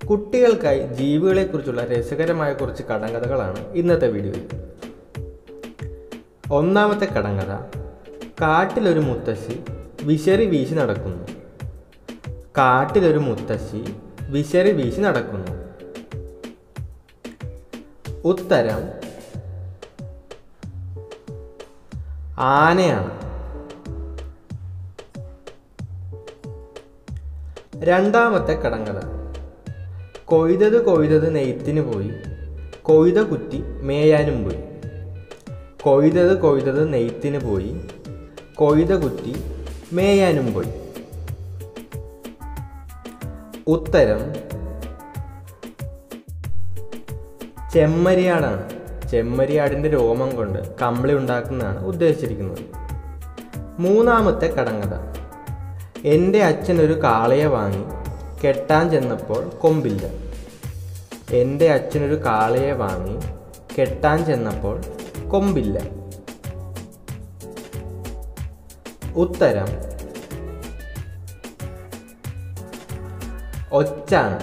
കുട്ടികൾക്കായി ജീവികളെക്കുറിച്ചുള്ള രസകരമായ കുറച്ച് കടങ്കഥകളാണ് ഇന്നത്തെ വീഡിയോയിൽ ഒന്നാമത്തെ കടങ്കഥ കാട്ടിലൊരു മുത്തശ്ശി വിശറി വീശി നടക്കുന്നു കാട്ടിലൊരു മുത്തശ്ശി വിശറി വീശി നടക്കുന്നു ഉത്തരം ആനയാണ് രണ്ടാമത്തെ കടങ്കഥ കൊയ്തത് കൊയ്തത് നെയ്ത്തിന് പോയി കൊയ്ത കുറ്റി മേയാനും പോയി കൊയ്തത് കൊയ്തത് നെയ്ത്തിന് പോയി കൊയ്ത കുറ്റി മേയാനും പോയി ഉത്തരം ചെമ്മരിയാടാണ് ചെമ്മരിയാടിൻ്റെ രോമം കൊണ്ട് കമ്പിളി ഉണ്ടാക്കുന്നതാണ് ഉദ്ദേശിച്ചിരിക്കുന്നത് മൂന്നാമത്തെ കടങ്കഥ എൻ്റെ അച്ഛൻ ഒരു കാളയെ വാങ്ങി കെട്ടാൻ ചെന്നപ്പോൾ കൊമ്പില്ല എൻ്റെ അച്ഛനൊരു കാളയെ വാങ്ങി കെട്ടാൻ ചെന്നപ്പോൾ കൊമ്പില്ല ഉത്തരം ഒച്ചാണ്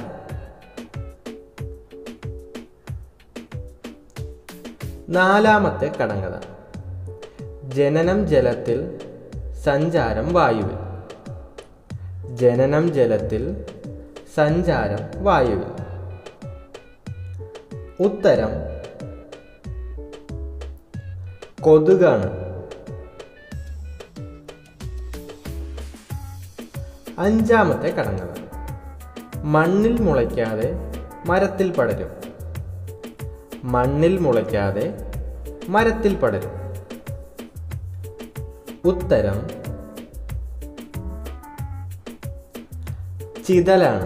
നാലാമത്തെ കടങ്കഥ ജനനം ജലത്തിൽ സഞ്ചാരം വായുവിൽ ജനനം ജലത്തിൽ സഞ്ചാരം വായുവിൽ ഉത്തരം കൊതുകാണ് അഞ്ചാമത്തെ കടങ്കഥ മണ്ണിൽ മുളയ്ക്കാതെ മരത്തിൽ പടരും മണ്ണിൽ മുളയ്ക്കാതെ മരത്തിൽ പടരും ഉത്തരം ചിതലാണ്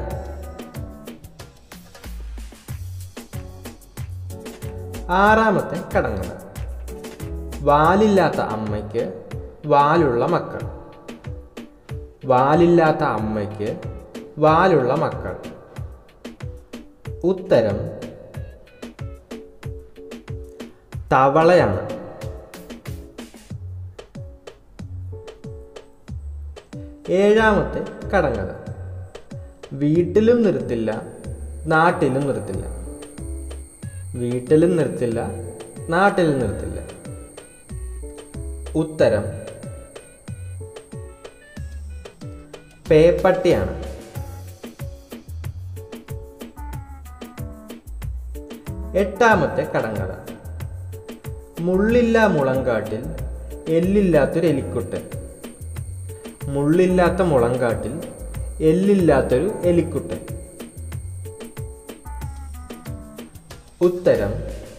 ആറാമത്തെ കടങ്കഥ വാലില്ലാത്ത അമ്മയ്ക്ക് വാലുള്ള മക്കൾ വാലില്ലാത്ത അമ്മയ്ക്ക് വാലുള്ള മക്കൾ ഉത്തരം തവളയാണ് ഏഴാമത്തെ കടങ്കഥ വീട്ടിലും നിർത്തില്ല നാട്ടിലും നിർത്തില്ല വീട്ടിലും നിർത്തില്ല നാട്ടിലും നിർത്തില്ല ഉത്തരം പേപ്പട്ടിയാണ് എട്ടാമത്തെ കടങ്കഥ മുള്ളില്ല മുളങ്കാട്ടിൽ എല്ലില്ലാത്തൊരു എലിക്കുട്ടൻ മുള്ളില്ലാത്ത മുളങ്കാട്ടിൽ എല്ലില്ലാത്തൊരു എലിക്കുട്ടൻ ഉത്തരം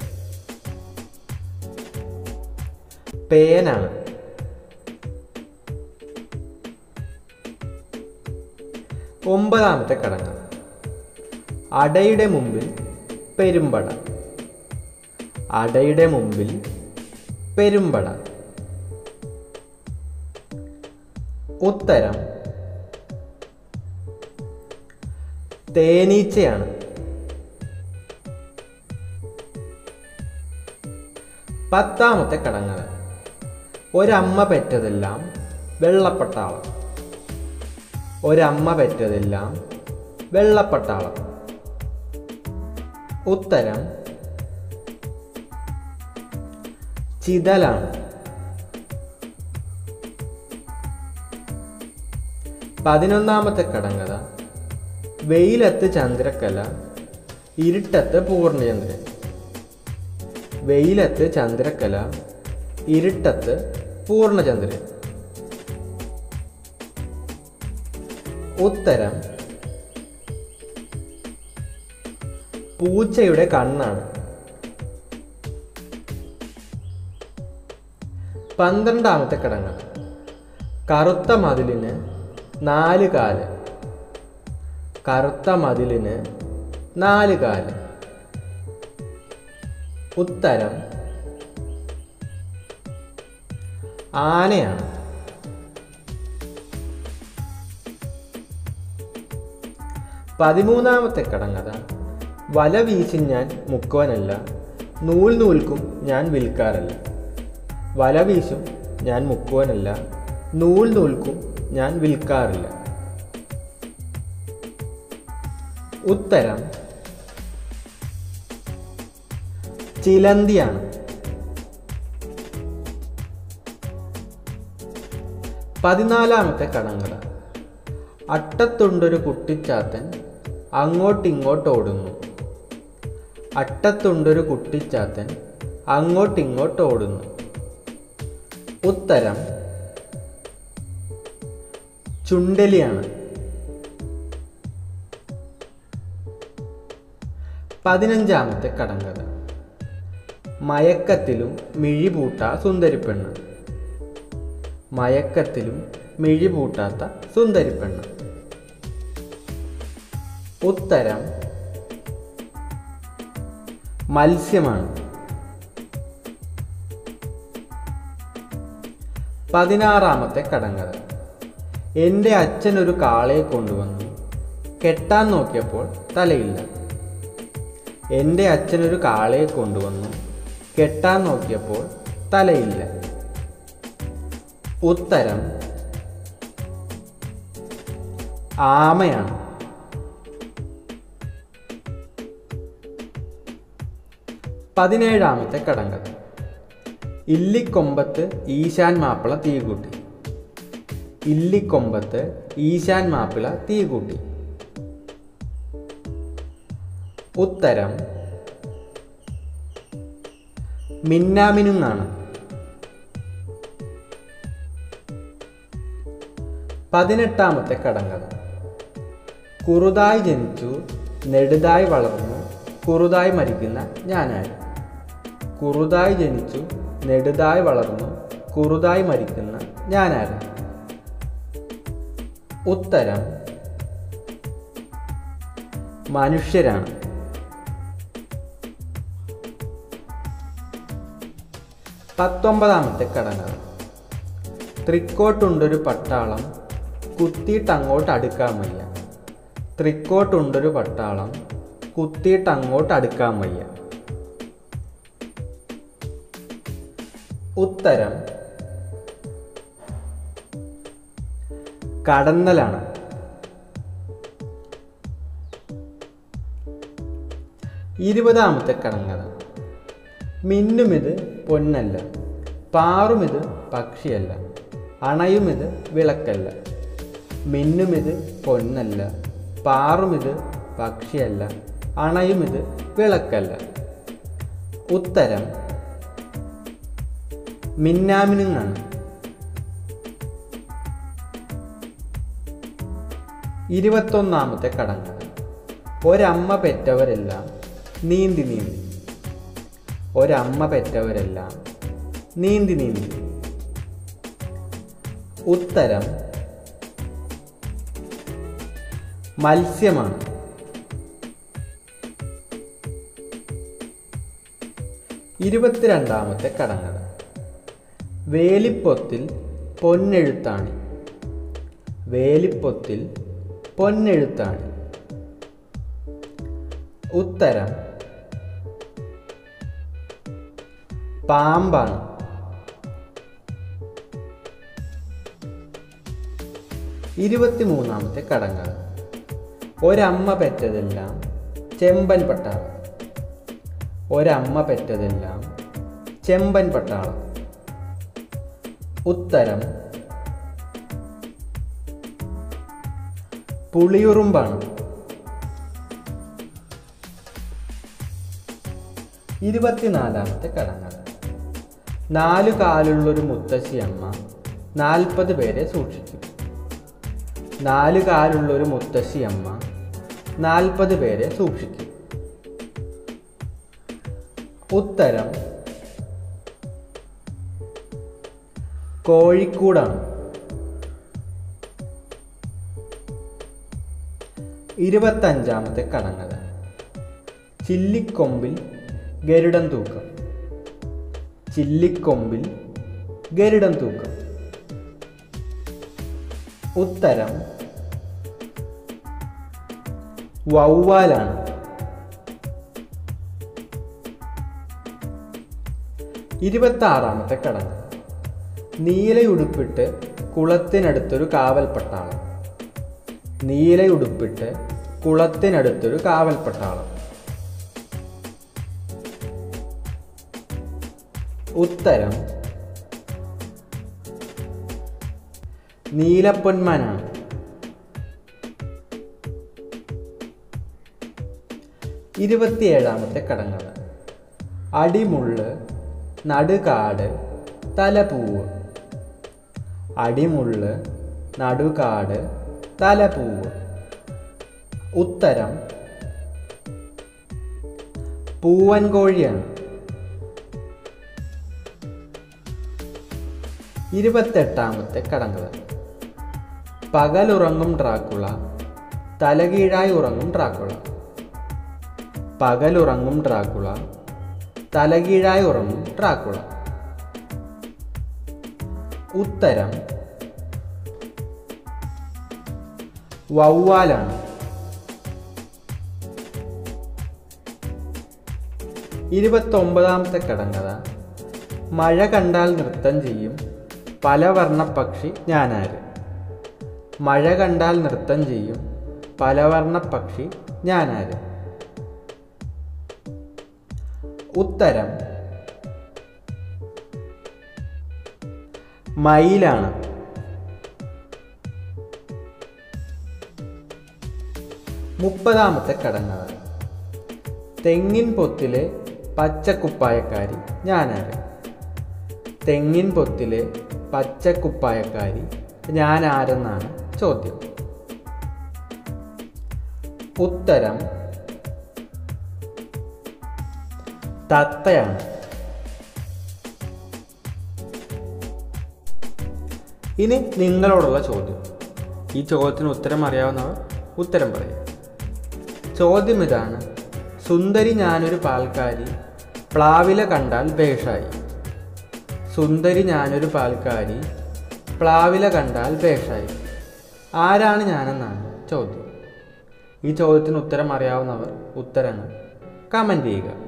പേനാണ് ഒമ്പതാമത്തെ കടങ്ങ അടയുടെ മുമ്പിൽ പെരുമ്പട അടയുടെ മുമ്പിൽ പെരുമ്പട ഉത്തരം തേനീച്ചയാണ് പത്താമത്തെ കടങ്ങല ഒരമ്മ പെറ്റതെല്ലാം വെള്ളപ്പട്ടാളം ഒരമ്മ പെറ്റതെല്ലാം വെള്ളപ്പട്ടാളം ഉത്തരം ചിതലാണ് പതിനൊന്നാമത്തെ കടങ്കഥ വെയിലത്ത് ചന്ദ്രക്കല ഇരുട്ടത്ത് പൂർണ്ണചന്ദ്രൻ വെയിലത്ത് ചന്ദ്രക്കല ഇരുട്ടത്ത് പൂർണ്ണചന്ദ്രൻ ഉത്തരം പൂച്ചയുടെ കണ്ണാണ് പന്ത്രണ്ടാമത്തെ കടങ്ങ കറുത്ത മതിലിന് നാല് കാല് കറുത്ത മതിലിന് നാല് കാല് ഉത്തരം ആനയാണ് പതിമൂന്നാമത്തെ കടങ്കഥ വല വീശി ഞാൻ മുക്കുവനല്ല നൂൽ നൂൽക്കും ഞാൻ വിൽക്കാറല്ല വല വീശും ഞാൻ മുക്കുവനല്ല നൂൽ നൂൽക്കും ഞാൻ വിൽക്കാറില്ല ഉത്തരം ചിലന്തിയാണ് പതിനാലാമത്തെ കടങ്കഥ അട്ടത്തുണ്ടൊരു കുട്ടിച്ചാത്തൻ അങ്ങോട്ടിങ്ങോട്ട് ഓടുന്നു അട്ടത്തുണ്ടൊരു കുട്ടിച്ചാത്തൻ അങ്ങോട്ടിങ്ങോട്ട് ഓടുന്നു ഉത്തരം ചുണ്ടലിയാണ് പതിനഞ്ചാമത്തെ കടങ്കഥ മയക്കത്തിലും മിഴിപൂട്ട സുന്ദരിപ്പെണ്ണ് മയക്കത്തിലും മിഴിപൂട്ടാത്ത സുന്ദരിപ്പെണ്ണ് ഉത്തരം മത്സ്യമാണ് പതിനാറാമത്തെ കടങ്കഥ എൻ്റെ അച്ഛൻ ഒരു കാളയെ കൊണ്ടുവന്നു കെട്ടാൻ നോക്കിയപ്പോൾ തലയില്ല എൻ്റെ അച്ഛൻ ഒരു കാളയെ കൊണ്ടുവന്നു കെട്ടാൻ നോക്കിയപ്പോൾ തലയില്ല ഉത്തരം ആമയാണ് പതിനേഴാമത്തെ കടങ്കഥ ഇല്ലിക്കൊമ്പത്ത് ഈശാൻ മാപ്പിള തീകൂട്ടി ഇല്ലിക്കൊമ്പത്ത് ഈശാൻ മാപ്പിള തീകൂട്ടി ഉത്തരം മിന്നാമിനുങ്ങാണ് പതിനെട്ടാമത്തെ കടങ്കഥ കുറുതായി ജനിച്ചു നെടുതായി വളർന്നു കുറുതായി മരിക്കുന്ന ഞാനായി കുറുതായി ജനിച്ചു നെടുതായി വളർന്നു കുറുതായി മരിക്കുന്ന ഞാനാര് ഉത്തരം മനുഷ്യരാണ് പത്തൊമ്പതാമത്തെ കടങ്കഥ തൃക്കോട്ടുണ്ടൊരു പട്ടാളം കുത്തിയിട്ടങ്ങോട്ട് അടുക്കാൻ വയ്യ തൃക്കോട്ടുണ്ടൊരു പട്ടാളം കുത്തിയിട്ടങ്ങോട്ട് അടുക്കാൻ വയ്യ ഉത്തരം കടന്നലാണ് ഇരുപതാമത്തെ കടങ്കഥ മിന്നുമിത് പൊന്നല്ല പാറുമിത് പക്ഷിയല്ല അണയുമിത് വിളക്കല്ല മിന്നുമിത് പൊന്നല്ല പാറുമിത് പക്ഷിയല്ല അണയുമിത് വിളക്കല്ല ഉത്തരം മിന്നാമിനുങ്ങാണ് ഇരുപത്തൊന്നാമത്തെ കടങ്കഥ ഒരമ്മ പെറ്റവരെല്ലാം നീന്തി നീന്തി ഒരമ്മ പെറ്റവരെല്ലാം നീന്തി നീന്തി ഉത്തരം മത്സ്യമാണ് ഇരുപത്തിരണ്ടാമത്തെ കടങ്കഥ വേലിപ്പൊത്തിൽ പൊന്നെഴുത്താണി വേലിപ്പൊത്തിൽ പൊന്നെഴുത്താണി ഉത്തരം പാമ്പാണ് ഇരുപത്തിമൂന്നാമത്തെ കടങ്കഥ ഒരമ്മ പെറ്റതെല്ലാം ചെമ്പൻ പട്ടാളം ഒരമ്മ പെറ്റതെല്ലാം ചെമ്പൻ പട്ടാളം ഉത്തരം പുളിയുറുമ്പാണ് ഇരുപത്തിനാലാമത്തെ കടങ്കഥ നാലു കാലുള്ളൊരു മുത്തശ്ശിയമ്മ നാൽപ്പത് പേരെ സൂക്ഷിച്ചു നാലു കാലുള്ളൊരു മുത്തശ്ശിയമ്മ നാൽപ്പത് പേരെ സൂക്ഷിച്ചു ഉത്തരം കോഴിക്കൂടാണ് ഇരുപത്തഞ്ചാമത്തെ കടങ്കഥ ചില്ലിക്കൊമ്പിൽ ഗരുഡൻ തൂക്കം ചില്ലിക്കൊമ്പിൽ ഗരുഡൻ തൂക്കം ഉത്തരം വൗവാലാണ് ഇരുപത്തി ആറാമത്തെ കടങ്കഥ നീലയുടുപ്പിട്ട് കുളത്തിനടുത്തൊരു കാവൽ പട്ടാളം നീലയുടുപ്പിട്ട് കുളത്തിനടുത്തൊരു കാവൽ പട്ടാളം ഉത്തരം നീലപ്പൊന്മാനാണ് ഇരുപത്തിയേഴാമത്തെ കടങ്കഥ അടിമുള്ള് നടുകാട് തലപൂവ് അടിമുള്ള് നടുകാട് തലപൂവ് ഉത്തരം പൂവൻ കോഴിയാണ് ഇരുപത്തെട്ടാമത്തെ കടങ്കഥ പകലുറങ്ങും ഡ്രാക്കുള തലകീഴായി ഉറങ്ങും ഡ്രാക്കുള പകലുറങ്ങും ഡ്രാക്കുള തലകീഴായി ഉറങ്ങും ഡ്രാക്കുള ഉത്തരം വവ്വാലാണ് ഇരുപത്തൊമ്പതാമത്തെ കടങ്കഥ മഴ കണ്ടാൽ നൃത്തം ചെയ്യും പലവർണ്ണ പക്ഷി ഞാനാര് മഴ കണ്ടാൽ നൃത്തം ചെയ്യും പലവർണ്ണ പക്ഷി ഞാനാര് ഉത്തരം മയിലാണ് മുപ്പതാമത്തെ കടങ്കഥ തെങ്ങിൻ പൊത്തിലെ പച്ചക്കുപ്പായക്കാരി ഞാനാര് തെങ്ങിൻ പൊത്തിലെ പച്ചക്കുപ്പായക്കാരി ഞാനാരെന്നാണ് ചോദ്യം ഉത്തരം തത്തയാണ് ഇനി നിങ്ങളോടുള്ള ചോദ്യം ഈ ചോദ്യത്തിന് ഉത്തരം അറിയാവുന്നവർ ഉത്തരം പറയും ചോദ്യം ഇതാണ് സുന്ദരി ഞാനൊരു പാൽക്കാരി പ്ലാവില കണ്ടാൽ ഭേഷായി സുന്ദരി ഞാനൊരു പാൽക്കാരി പ്ലാവില കണ്ടാൽ ഭേഷായി ആരാണ് ഞാനെന്നാണ് ചോദ്യം ഈ ചോദ്യത്തിന് ഉത്തരം അറിയാവുന്നവർ ഉത്തരങ്ങൾ കമൻറ്റ് ചെയ്യുക